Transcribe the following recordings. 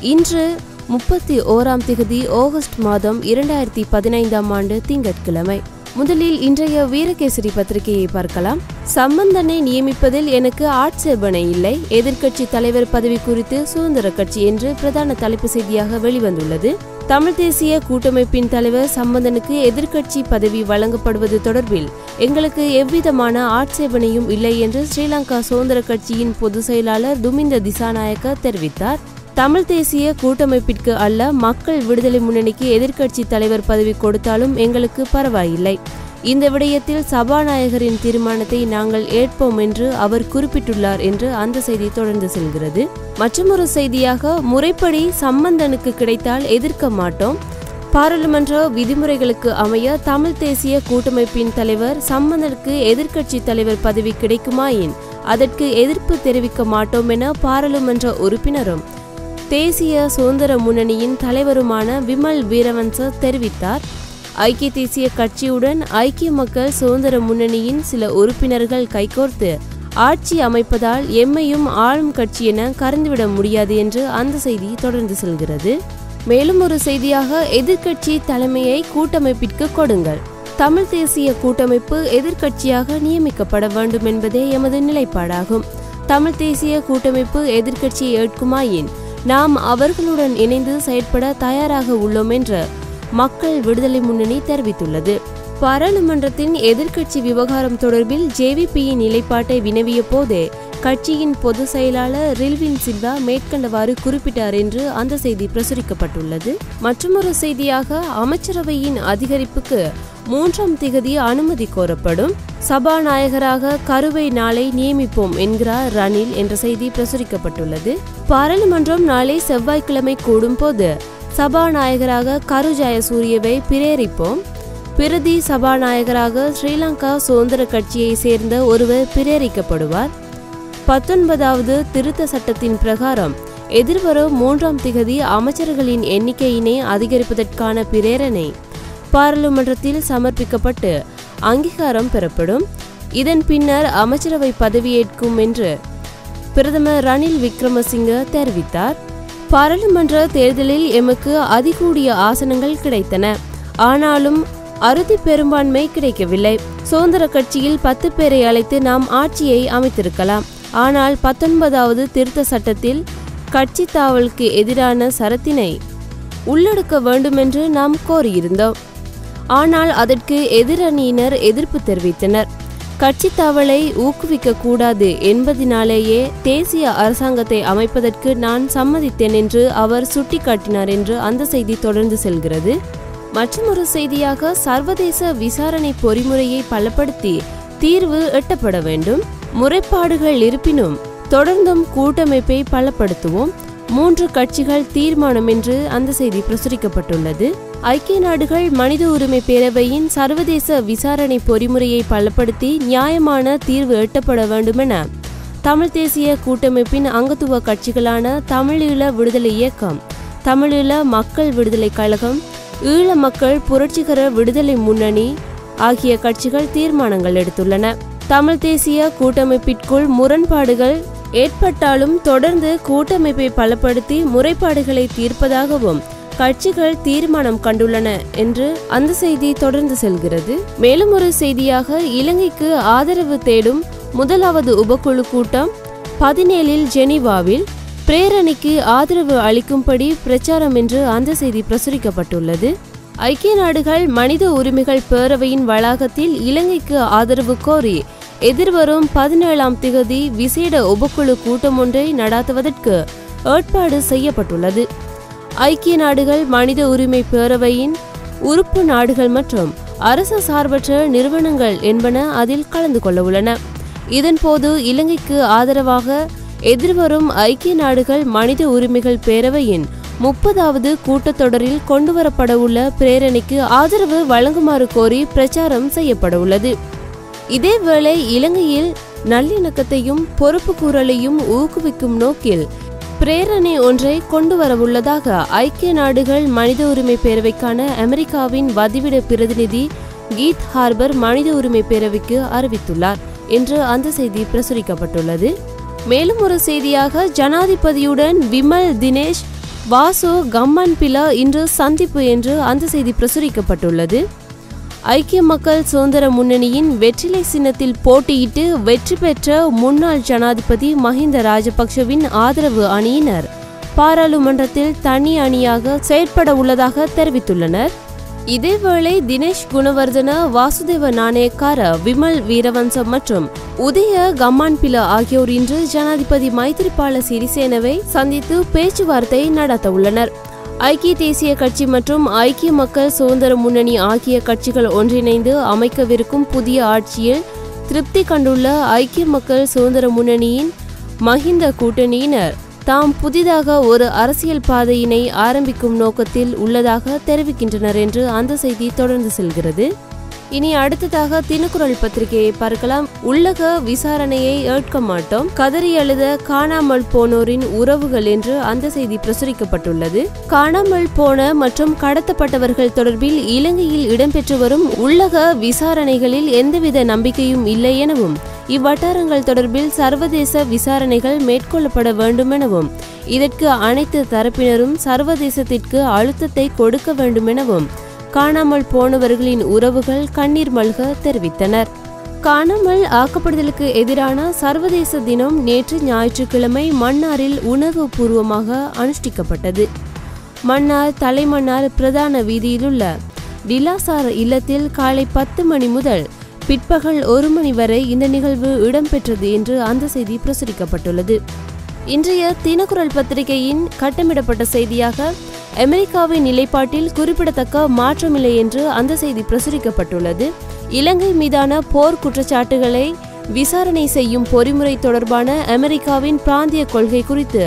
இன்று முப்பத்தி ஓராம் திகதி ஆகஸ்ட் மாதம் இரண்டாயிரத்தி பதினைந்தாம் ஆண்டு திங்கட்கிழமை முதலில் இன்றைய வீரகேசரி பத்திரிகையை பார்க்கலாம் சம்பந்தனை நியமிப்பதில் எனக்கு ஆட்சேபனை இல்லை எதிர்க்கட்சி தலைவர் பதவி குறித்து சுதந்திர கட்சி என்று பிரதான தலைப்பு செய்தியாக வெளிவந்துள்ளது தமிழ் தேசிய கூட்டமைப்பின் தலைவர் சம்பந்தனுக்கு எதிர்க்கட்சி பதவி வழங்கப்படுவது தொடர்பில் எங்களுக்கு எவ்விதமான ஆட்சேபனையும் இல்லை என்று ஸ்ரீலங்கா சுதந்திர கட்சியின் பொதுச் செயலாளர் துமிந்த திசாநாயக்க தெரிவித்தார் தமிழ் தேசிய கூட்டமைப்பிற்கு அல்ல மக்கள் விடுதலை முன்னணிக்கு எதிர்க்கட்சி தலைவர் பதவி கொடுத்தாலும் எங்களுக்கு பரவாயில்லை இந்த விடயத்தில் சபாநாயகரின் தீர்மானத்தை நாங்கள் ஏற்போம் என்று அவர் குறிப்பிட்டுள்ளார் என்று அந்த செய்தி தொடர்ந்து செல்கிறது மற்றொரு செய்தியாக முறைப்படி சம்பந்தனுக்கு கிடைத்தால் எதிர்க்க மாட்டோம் பாராளுமன்ற விதிமுறைகளுக்கு அமைய தமிழ் தேசிய கூட்டமைப்பின் தலைவர் சம்பந்தனுக்கு எதிர்க்கட்சி தலைவர் பதவி கிடைக்குமாயின் அதற்கு எதிர்ப்பு தெரிவிக்க மாட்டோம் என பாராளுமன்ற உறுப்பினரும் தேசிய சுதந்திர முன்னணியின் தலைவருமான விமல் வீரவன்ச தெரிவித்தார் ஐக்கிய தேசிய கட்சியுடன் ஐக்கிய மக்கள் சுதந்திர முன்னணியின் சில உறுப்பினர்கள் கைகோர்த்து ஆட்சி அமைப்பதால் எம்மையும் ஆளும் கட்சி என கறந்துவிட முடியாது என்று அந்த செய்தி தொடர்ந்து செல்கிறது மேலும் ஒரு செய்தியாக எதிர்க்கட்சி தலைமையை கூட்டமைப்பிற்கு கொடுங்கள் தமிழ் தேசிய கூட்டமைப்பு எதிர்க்கட்சியாக நியமிக்கப்பட வேண்டும் என்பதே எமது நிலைப்பாடாகும் தமிழ் தேசிய கூட்டமைப்பு எதிர்க்கட்சியை ஏற்குமாயின் நாம் அவர்களுடன் இணைந்து செயற்பட தயாராக உள்ளோம் என்று மக்கள் விடுதலை முன்னணி தெரிவித்துள்ளது பாராளுமன்றத்தின் எதிர்க்கட்சி விவகாரம் தொடர்பில் ஜேவிபியின் நிலைப்பாட்டை வினவிய போதே கட்சியின் பொதுச் செயலாளர் ரில்வின் சில்வா மேற்கண்டவாறு குறிப்பிட்டார் என்று அந்த செய்தி பிரசுரிக்கப்பட்டுள்ளது மற்றொரு செய்தியாக அமைச்சரவையின் அதிகரிப்புக்கு மூன்றாம் திகதி அனுமதி கோரப்படும் சபாநாயகராக கருவை நாளை நியமிப்போம் என்கிறார் ரணில் என்ற செய்தி பிரசுரிக்கப்பட்டுள்ளது பாராளுமன்றம் நாளை செவ்வாய்க்கிழமை கூடும் போது சபாநாயகராக கரு ஜயசூரியவை பிரேரிப்போம் பிரதி சபாநாயகராக ஸ்ரீலங்கா சுதந்திர கட்சியை சேர்ந்த ஒருவர் பிரேரிக்கப்படுவார் பத்தொன்பதாவது திருத்த சட்டத்தின் பிரகாரம் எதிர்வரும் மூன்றாம் திகதி அமைச்சர்களின் எண்ணிக்கையினை அதிகரிப்பதற்கான பிரேரணை பாராளுமன்றத்தில் சமர்ப்பிக்கப்பட்டு அங்கீகாரம் பெறப்படும் இதன் பின்னர் அமைச்சரவை பதவியேற்கும் என்று பிரதமர் ரணில் விக்ரமசிங்க தெரிவித்தார் பாராளுமன்ற தேர்தலில் எமக்கு அதிகூடிய ஆசனங்கள் கிடைத்தன ஆனாலும் அறுதி பெரும்பான்மை கிடைக்கவில்லை சுதந்திர கட்சியில் பத்து பேரை அழைத்து நாம் ஆட்சியை அமைத்திருக்கலாம் ஆனால் பத்தொன்பதாவது திருத்த சட்டத்தில் கட்சி தாவலுக்கு எதிரான சரத்தினை உள்ளடக்க வேண்டுமென்று நாம் கோரியிருந்தோம் ஆனால் அதற்கு எதிரணியினர் எதிர்ப்பு தெரிவித்தனர் கட்சி தாவலை ஊக்குவிக்க கூடாது என்பதினாலேயே தேசிய அரசாங்கத்தை அமைப்பதற்கு நான் சம்மதித்தேன் என்று அவர் சுட்டிக்காட்டினார் என்று அந்த செய்தி தொடர்ந்து செல்கிறது மற்றொரு செய்தியாக சர்வதேச விசாரணை பொறிமுறையை பலப்படுத்தி தீர்வு எட்டப்பட வேண்டும் முறைப்பாடுகள் இருப்பினும் தொடர்ந்தும் கூட்டமைப்பை பலப்படுத்துவோம் மூன்று கட்சிகள் தீர்மானம் என்று அந்த செய்தி பிரசுரிக்கப்பட்டுள்ளது ஐக்கிய நாடுகள் மனித உரிமை பேரவையின் சர்வதேச விசாரணை பொறிமுறையை பலப்படுத்தி நியாயமான தீர்வு எட்டப்பட வேண்டுமென தமிழ் தேசிய கூட்டமைப்பின் அங்கத்துவ கட்சிகளான தமிழீழ விடுதலை இயக்கம் தமிழீழ மக்கள் விடுதலை கழகம் ஈழ மக்கள் புரட்சிகர விடுதலை முன்னணி ஆகிய கட்சிகள் தீர்மானங்கள் எடுத்துள்ளன தமிழ் தேசிய கூட்டமைப்பிற்குள் முரண்பாடுகள் ஏற்பட்டாலும் தொடர்ந்து கூட்டமைப்பை பலப்படுத்தி முறைப்பாடுகளை தீர்ப்பதாகவும் கட்சிகள் தீர்மானம் கண்டுள்ளன என்று அந்த செய்தி தொடர்ந்து செல்கிறது மேலும் ஒரு செய்தியாக இலங்கைக்கு ஆதரவு தேடும் முதலாவது உபக்குழு கூட்டம் பதினேழில் ஜெனீவாவில் பிரேரணிக்கு ஆதரவு அளிக்கும்படி பிரச்சாரம் என்று அந்த செய்தி பிரசுரிக்கப்பட்டுள்ளது ஐக்கிய நாடுகள் மனித உரிமைகள் பேரவையின் வளாகத்தில் இலங்கைக்கு ஆதரவு கோரி எதிர்வரும் பதினேழாம் திகதி விசேட உபக்குழு கூட்டம் ஒன்றை நடாத்துவதற்கு ஏற்பாடு செய்யப்பட்டுள்ளது ஐக்கிய நாடுகள் மனித உரிமை பேரவையின் உறுப்பு நாடுகள் மற்றும் அரசு சார்பற்ற நிறுவனங்கள் என்பன அதில் கலந்து கொள்ள உள்ளன இதன்போது இலங்கைக்கு ஆதரவாக எதிர்வரும் ஐக்கிய நாடுகள் மனித உரிமைகள் பேரவையின் முப்பதாவது கூட்டத்தொடரில் கொண்டுவரப்படவுள்ள பிரேரணைக்கு ஆதரவு வழங்குமாறு கோரி பிரச்சாரம் செய்யப்பட உள்ளது இதேவேளை இலங்கையில் நல்லிணக்கத்தையும் பொறுப்புக்கூறலையும் ஊக்குவிக்கும் நோக்கில் பிரேரணை ஒன்றை கொண்டு வரவுள்ளதாக ஐக்கிய நாடுகள் மனித உரிமை பேரவைக்கான அமெரிக்காவின் வதிவிட பிரதிநிதி கீத் ஹார்பர் மனித உரிமை பேரவைக்கு அறிவித்துள்ளார் என்று அந்த செய்தி பிரசுரிக்கப்பட்டுள்ளது மேலும் ஒரு செய்தியாக ஜனாதிபதியுடன் விமல் தினேஷ் வாசு கம்மன் பிலா இன்று சந்திப்பு என்று அந்த செய்தி பிரசுரிக்கப்பட்டுள்ளது ஐக்கிய மக்கள் சுதந்திர முன்னணியின் வெற்றிலை சின்னத்தில் போட்டியிட்டு வெற்றி பெற்ற முன்னாள் ஜனாதிபதி மஹிந்த ராஜபக்ஷவின் ஆதரவு அணியினர் பாராளுமன்றத்தில் தனி அணியாக செயற்பட உள்ளதாக தெரிவித்துள்ளனர் இதேவேளை தினேஷ் குணவர்தன வாசுதேவ நாணயக்கார விமல் வீரவன்சம் மற்றும் உதய கம்மான்பில ஆகியோர் இன்று ஜனாதிபதி மைத்திரிபால சிறிசேனவை சந்தித்து பேச்சுவார்த்தை நடத்த உள்ளனர் ஐக்கிய தேசிய கட்சி மற்றும் ஐக்கிய மக்கள் சுதந்திர முன்னணி ஆகிய கட்சிகள் ஒன்றிணைந்து அமைக்கவிருக்கும் புதிய ஆட்சியில் திருப்தி கண்டுள்ள ஐக்கிய மக்கள் சுதந்திர முன்னணியின் மஹிந்த கூட்டணியினர் தாம் புதிதாக ஒரு அரசியல் பாதையினை ஆரம்பிக்கும் நோக்கத்தில் உள்ளதாக தெரிவிக்கின்றனர் என்று அந்த செய்தி தொடர்ந்து செல்கிறது இனி அடுத்ததாக தினக்குரல் பத்திரிகையை பார்க்கலாம் உள்ளக விசாரணையை ஏற்க மாட்டோம் கதறி எழுத காணாமல் போனோரின் உறவுகள் என்று அந்த செய்தி பிரசுரிக்கப்பட்டுள்ளது காணாமல் போன மற்றும் கடத்தப்பட்டவர்கள் தொடர்பில் இலங்கையில் இடம்பெற்று வரும் உள்ளக விசாரணைகளில் எந்தவித நம்பிக்கையும் இல்லை எனவும் இவ்வட்டாரங்கள் தொடர்பில் சர்வதேச விசாரணைகள் மேற்கொள்ளப்பட வேண்டும் எனவும் இதற்கு அனைத்து தரப்பினரும் சர்வதேசத்திற்கு அழுத்தத்தை கொடுக்க வேண்டும் எனவும் காணாமல் போனவர்களின் உறவுகள் கண்ணீர் மல்க தெரிவித்தனர் காணாமல் ஆக்கப்படுதலுக்கு எதிரான சர்வதேச தினம் நேற்று ஞாயிற்றுக்கிழமை மன்னாரில் உணர்வு பூர்வமாக அனுஷ்டிக்கப்பட்டது மன்னார் தலைமன்னார் பிரதான வீதியிலுள்ள டிலாசார் இல்லத்தில் காலை பத்து மணி முதல் பிற்பகல் ஒரு மணி வரை இந்த நிகழ்வு இடம்பெற்றது என்று அந்த செய்தி பிரசுரிக்கப்பட்டுள்ளது இன்றைய தினக்குரல் பத்திரிகையின் கட்டமிடப்பட்ட செய்தியாக அமெரிக்காவின் நிலைப்பாட்டில் குறிப்பிடத்தக்க மாற்றமில்லை என்று அந்த செய்தி பிரசுரிக்கப்பட்டுள்ளது இலங்கை மீதான போர் குற்றச்சாட்டுகளை விசாரணை செய்யும் பொறிமுறை தொடர்பான அமெரிக்காவின் பிராந்திய கொள்கை குறித்து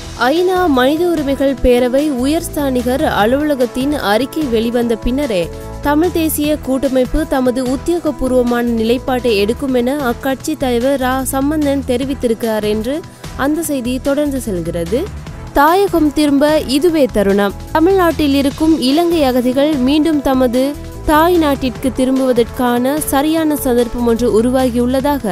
ஐநா மனித உரிமைகள் பேரவை உயர்ஸ்தானிகர் அலுவலகத்தின் அறிக்கை வெளிவந்த பின்னரே தமிழ் தேசிய கூட்டமைப்பு தமது உத்தியோகபூர்வமான நிலைப்பாட்டை எடுக்கும் என அக்கட்சி தலைவர் ரா சம்பந்தன் தெரிவித்திருக்கிறார் என்று அந்த செய்தி தொடர்ந்து செல்கிறது தாயகம் திரும்ப இதுவே தருணம் தமிழ்நாட்டில் இருக்கும் இலங்கை அகதிகள் மீண்டும் தமது தாய் நாட்டிற்கு திரும்புவதற்கான சரியான சந்தர்ப்பம் ஒன்று உருவாகியுள்ளதாக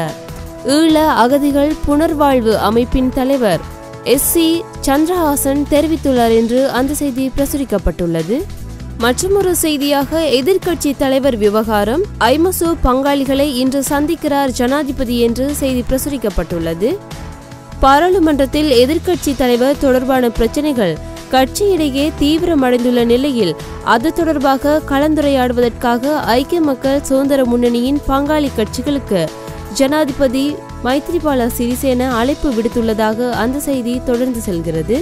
ஈழ அகதிகள் புனர்வாழ்வு அமைப்பின் தலைவர் எஸ் சி சந்திரஹாசன் தெரிவித்துள்ளார் என்று அந்த செய்தி பிரசுரிக்கப்பட்டுள்ளது மற்றொரு செய்தியாக எதிர்க்கட்சி தலைவர் விவகாரம் ஐமசு பங்காளிகளை இன்று சந்திக்கிறார் ஜனாதிபதி என்று செய்தி பிரசுரிக்கப்பட்டுள்ளது பாராளுமன்றத்தில் எதிர்க்கட்சி தலைவர் தொடர்பான பிரச்சனைகள் கட்சியிடையே தீவிரமடைந்துள்ள நிலையில் அது தொடர்பாக கலந்துரையாடுவதற்காக ஐக்கிய மக்கள் சுதந்திர முன்னணியின் பங்காளி கட்சிகளுக்கு ஜனாதிபதி மைத்ரிபால சிறிசேன அழைப்பு விடுத்துள்ளதாக அந்த செய்தி தொடர்ந்து செல்கிறது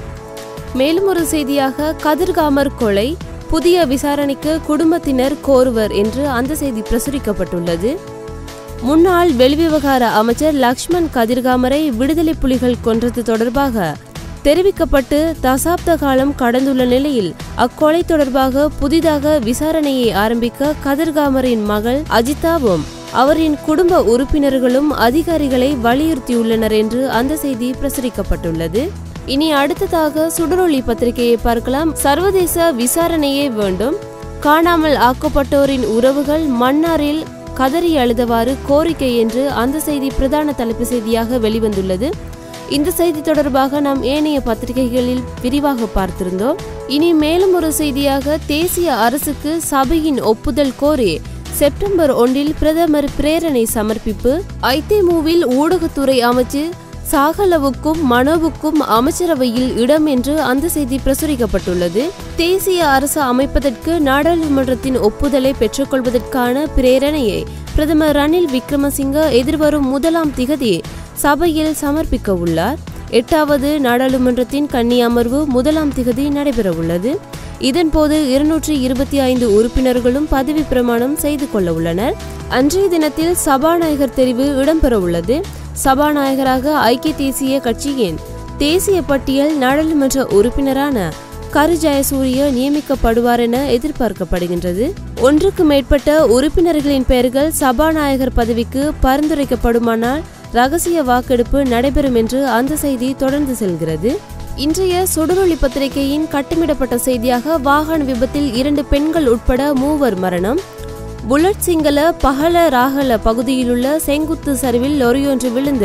மேலும் ஒரு செய்தியாக கதிர்காமர் கொலை புதிய விசாரணைக்கு குடும்பத்தினர் கோருவர் என்று அந்த செய்தி பிரசுரிக்கப்பட்டுள்ளது முன்னாள் வெளிவிவகார அமைச்சர் லக்ஷ்மண் கதிர்காமரை விடுதலை புலிகள் கொன்றது தொடர்பாக தெரிவிக்கப்பட்டு தசாப்த காலம் கடந்துள்ள நிலையில் அக்கொலை தொடர்பாக புதிதாக விசாரணையை ஆரம்பிக்க கதிர்காமரின் மகள் அஜிதாவும் அவரின் குடும்ப உறுப்பினர்களும் அதிகாரிகளை வலியுறுத்தியுள்ளனர் என்று அந்த செய்தி பிரசுரிக்கப்பட்டுள்ளது இனி அடுத்ததாக சுடரொளி பத்திரிகையை பார்க்கலாம் சர்வதேச விசாரணையே வேண்டும் காணாமல் ஆக்கப்பட்டோரின் உறவுகள் மன்னாரில் கதறி அழுதவாறு கோரிக்கை என்று அந்த செய்தி பிரதான தலைப்பு செய்தியாக வெளிவந்துள்ளது இந்த செய்தி தொடர்பாக நாம் ஏனைய பத்திரிகைகளில் விரிவாக பார்த்திருந்தோம் இனி மேலும் ஒரு செய்தியாக தேசிய அரசுக்கு சபையின் ஒப்புதல் கோரி செப்டம்பர் ஒன்றில் பிரதமர் பிரேரணை சமர்ப்பிப்பு ஐதேமுவில் ஊடகத்துறை அமைச்சு சாகலவுக்கும் மனோவுக்கும் அமைச்சரவையில் இடம் என்று அந்த செய்தி பிரசுரிக்கப்பட்டுள்ளது தேசிய அரசு அமைப்பதற்கு நாடாளுமன்றத்தின் ஒப்புதலை பெற்றுக்கொள்வதற்கான பிரேரணையை பிரதமர் ரணில் விக்ரமசிங்க எதிர்வரும் முதலாம் திகதி சபையில் சமர்ப்பிக்க உள்ளார் எட்டாவது நாடாளுமன்றத்தின் கன்னி அமர்வு முதலாம் திகதி நடைபெறவுள்ளது இதன்போது இருநூற்றி இருபத்தி ஐந்து உறுப்பினர்களும் பதவி பிரமாணம் செய்து கொள்ள உள்ளனர் அன்றைய தினத்தில் சபாநாயகர் தெரிவு இடம்பெறவுள்ளது சபாநாயகராக ஐக்கிய தேசிய கட்சியின் தேசிய பட்டியல் நாடாளுமன்ற உறுப்பினரான கரு ஜெயசூரிய நியமிக்கப்படுவார் என எதிர்பார்க்கப்படுகின்றது ஒன்றுக்கு மேற்பட்ட உறுப்பினர்களின் பெயர்கள் சபாநாயகர் பதவிக்கு பரிந்துரைக்கப்படுமானால் ரகசிய வாக்கெடுப்பு நடைபெறும் என்று அந்த செய்தி தொடர்ந்து செல்கிறது இன்றைய சுடரொளி பத்திரிகையின் கட்டமிடப்பட்ட செய்தியாக வாகன விபத்தில் இரண்டு பெண்கள் உட்பட மூவர் மரணம் புல்லட் சிங்கள பகல ராகல பகுதியிலுள்ள செங்குத்து சரிவில் லொரியொன்று விழுந்து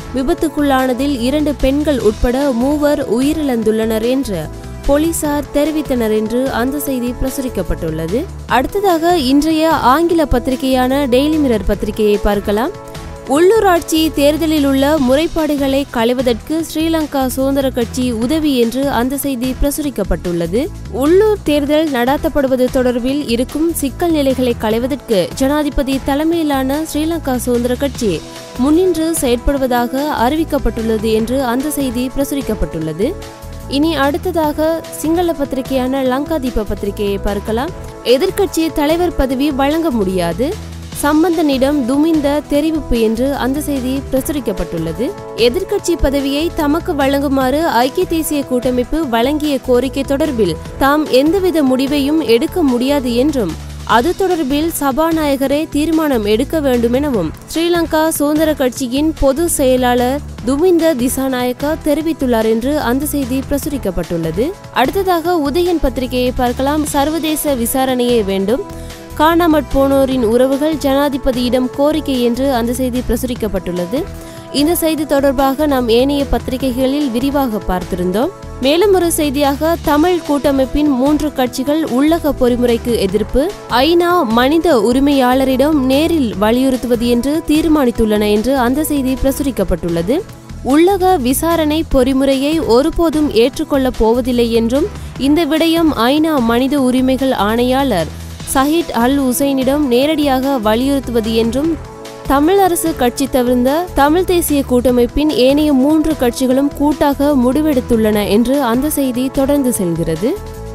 விபத்துக்குள்ளானதில் இரண்டு பெண்கள் உட்பட மூவர் உயிரிழந்துள்ளனர் என்று போலீசார் தெரிவித்தனர் என்று அந்த செய்தி பிரசுரிக்கப்பட்டுள்ளது அடுத்ததாக இன்றைய ஆங்கில பத்திரிகையான டெய்லி மிரர் பத்திரிகையை பார்க்கலாம் உள்ளூராட்சி தேர்தலில் உள்ள முறைப்பாடுகளை களைவதற்கு ஸ்ரீலங்கா சுதந்திர கட்சி உதவி என்று அந்த செய்தி பிரசுரிக்கப்பட்டுள்ளது உள்ளூர் தேர்தல் நடாத்தப்படுவது தொடர்பில் இருக்கும் சிக்கல் நிலைகளை களைவதற்கு ஜனாதிபதி தலைமையிலான ஸ்ரீலங்கா சுதந்திர கட்சி முன்னின்று செயற்படுவதாக அறிவிக்கப்பட்டுள்ளது என்று அந்த செய்தி பிரசுரிக்கப்பட்டுள்ளது இனி அடுத்ததாக சிங்கள பத்திரிகையான லங்காதீப பத்திரிகையை பார்க்கலாம் எதிர்க்கட்சி தலைவர் பதவி வழங்க முடியாது சம்பந்தனிடம் துமிந்த தெரிவிப்பு என்று அந்த செய்தி பிரசுரிக்கப்பட்டுள்ளது எதிர்க்கட்சி பதவியை தமக்கு வழங்குமாறு ஐக்கிய தேசிய கூட்டமைப்பு வழங்கிய கோரிக்கை தொடர்பில் தாம் எந்தவித முடிவையும் எடுக்க முடியாது என்றும் அது தொடர்பில் சபாநாயகரே தீர்மானம் எடுக்க வேண்டும் எனவும் ஸ்ரீலங்கா சுதந்திர கட்சியின் பொது செயலாளர் துமிந்த திசாநாயக்கா தெரிவித்துள்ளார் என்று அந்த செய்தி பிரசுரிக்கப்பட்டுள்ளது அடுத்ததாக உதயன் பத்திரிகையை பார்க்கலாம் சர்வதேச விசாரணையே வேண்டும் காணாமற் போனோரின் உறவுகள் ஜனாதிபதியிடம் கோரிக்கை என்று அந்த செய்தி பிரசுரிக்கப்பட்டுள்ளது இந்த செய்தி தொடர்பாக நாம் ஏனைய பத்திரிகைகளில் விரிவாக பார்த்திருந்தோம் மேலும் ஒரு செய்தியாக தமிழ் கூட்டமைப்பின் மூன்று கட்சிகள் உள்ளக பொறிமுறைக்கு எதிர்ப்பு ஐநா மனித உரிமையாளரிடம் நேரில் வலியுறுத்துவது என்று தீர்மானித்துள்ளன என்று அந்த செய்தி பிரசுரிக்கப்பட்டுள்ளது உள்ளக விசாரணை பொறிமுறையை ஒருபோதும் ஏற்றுக்கொள்ளப் போவதில்லை என்றும் இந்த விடயம் ஐநா மனித உரிமைகள் ஆணையாளர் சஹிட் அல் உசைனிடம் நேரடியாக வலியுறுத்துவது என்றும் தமிழ் அரசு கட்சி தவிர்ந்த தமிழ் தேசிய கூட்டமைப்பின் ஏனைய மூன்று கட்சிகளும் கூட்டாக முடிவெடுத்துள்ளன என்று அந்த செய்தி தொடர்ந்து செல்கிறது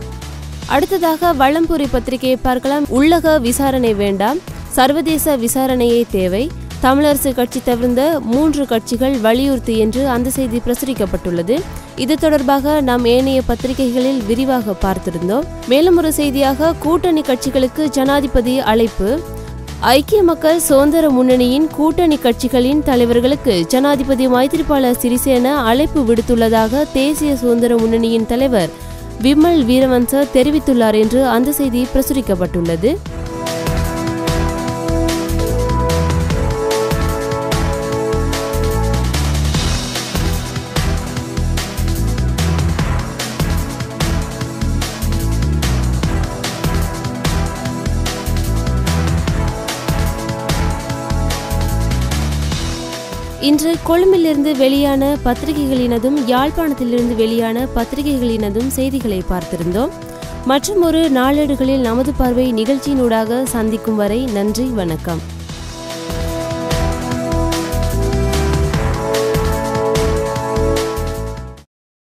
அடுத்ததாக வளம்புரி பத்திரிகையை பார்க்கலாம் உள்ளக விசாரணை வேண்டாம் சர்வதேச விசாரணையே தேவை தமிழரசு கட்சி தவிர்ந்த மூன்று கட்சிகள் வலியுறுத்து என்று அந்த செய்தி பிரசுரிக்கப்பட்டுள்ளது இது தொடர்பாக நாம் ஏனைய பத்திரிகைகளில் விரிவாக பார்த்திருந்தோம் மேலும் ஒரு செய்தியாக கூட்டணி கட்சிகளுக்கு ஜனாதிபதி அழைப்பு ஐக்கிய மக்கள் சுதந்திர முன்னணியின் கூட்டணி கட்சிகளின் தலைவர்களுக்கு ஜனாதிபதி மைத்திரிபால சிறிசேன அழைப்பு விடுத்துள்ளதாக தேசிய சுதந்திர முன்னணியின் தலைவர் விமல் வீரவன்ச தெரிவித்துள்ளார் என்று அந்த செய்தி பிரசுரிக்கப்பட்டுள்ளது இன்று கொழும்பிலிருந்து வெளியான பத்திரிகைகளினதும் யாழ்ப்பாணத்திலிருந்து வெளியான பத்திரிகைகளினதும் செய்திகளை பார்த்திருந்தோம் மற்றும் ஒரு நாளேடுகளில் நமது பார்வை நிகழ்ச்சியினூடாக சந்திக்கும் வரை நன்றி வணக்கம்